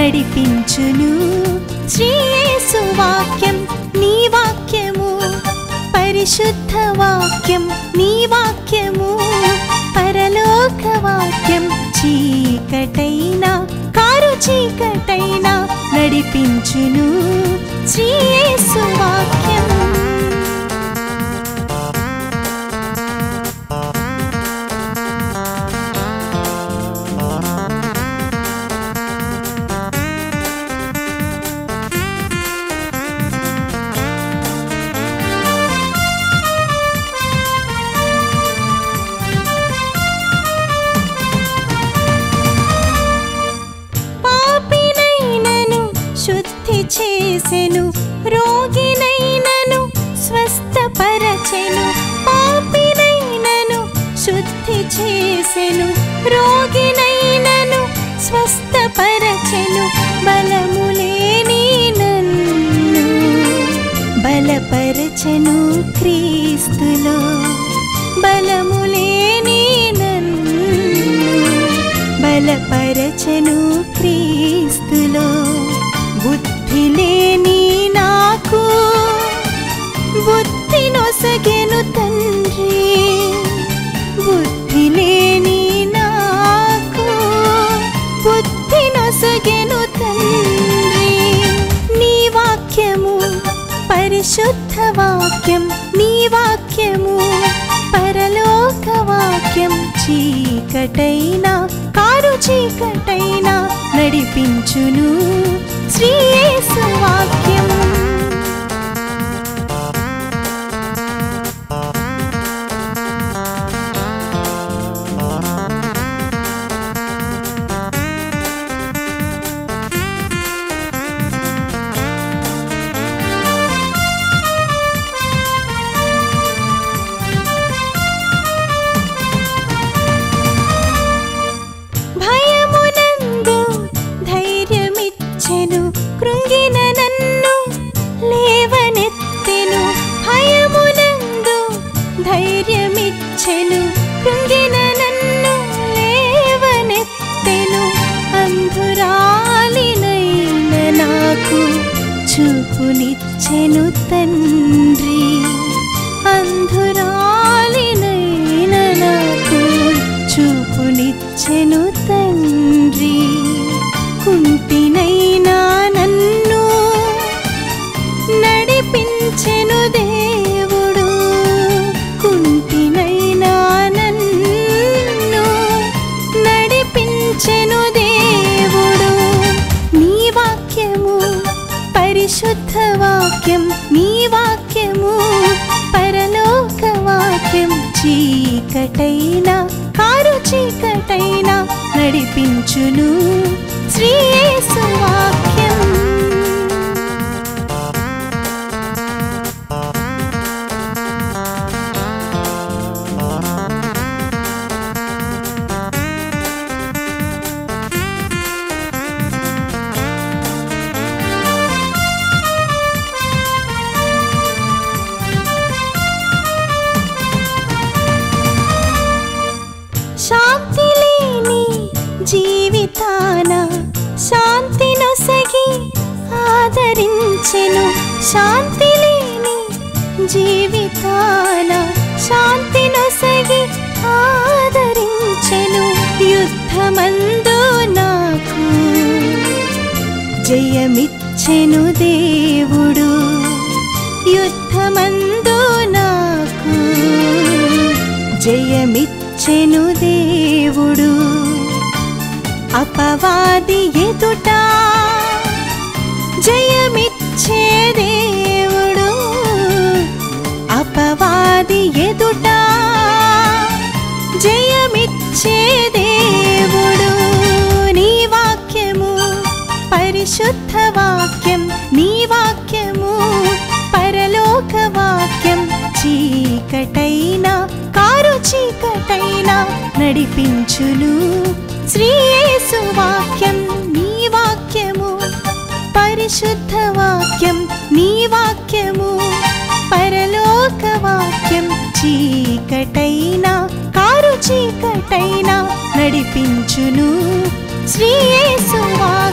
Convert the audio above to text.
నడిపించును శ్రీయేసు వాక్యం నీ వాక్యము పరిశుద్ధ వాక్యం నీ వాక్యము పరలోక వాక్యం చీకటైనా కారు చీకటైనా నడిపించును శ్రీయేసు వాక్యం పాపినైనను శుద్ధి చేసెను రోగినైనను స్వస్థపరచెను పాపినైనను శుద్ధి చేసెను రోగినైనను స్వస్థపరచెను బలములేని నన్ను బలపరచెను క్రీస్తులో బలములేని నన్ను బలపరచను క్రీస్తులో బుద్ధి లేని నాకు బుద్ధి నొసగెను తండ్రి బుద్ధి లేని నాకు బుద్ధి నొసగెను తండ్రి నీ వాక్యము పరిశుద్ధ వాక్యం నీ వాక్యము పరలోక వాక్యం చీకటైనా కారు చీకటైనా నడిపించును శ్రీయేసు వాక్యం భయమునందు ధైర్యమిచ్చెను కృంగిన నన్ను లేవనెత్తెను భయమునందు ధైర్యమిచ్చెను కృంగిన నన్ను లేవనెత్తెను అంధురాలినైన నాకు చూపునిచ్చెను తండ్రి అంధురాలినైన నాకు చూపునిచ్చెను తండ్రి కుంటినైనా నన్ను నడిపించెను దేవుడు కుంటినైనా నన్ను నడిపించెను దేవుడు నీ వాక్యము పరిశుద్ధ వాక్యం నీ వాక్యము పరలోక వాక్యం చీకటైనా కారు చీకటైనా నడిపించును శ్రీయేసు వాక్యం శాంతి లేని జీవితాన శాంతి నొసగి ఆదరించెను శాంతి లేని జీవితాన శాంతి నొసగి ఆదరించెను యుద్ధమందు నాకు జయమిచ్చెను దేవుడు యుద్ధమందు నాకు జయమిచ్చెను దేవుడు అపవాది ఎదుట జయమిచ్చే దేవుడు అపవాది ఎదుట జయమిచ్చే దేవుడు నీ వాక్యము పరిశుద్ధ వాక్యం నీ వాక్యము పరలోక వాక్యం చీకటైనా కారు చీకటైనా నడిపించును శ్రీయేసు వాక్యం నీ వాక్యము పరిశుద్ధ వాక్యం నీ వాక్యము పరలోక వాక్యం చీకటైనా కారు చీకటైనా నడిపించును శ్రీయేసు వాక్యం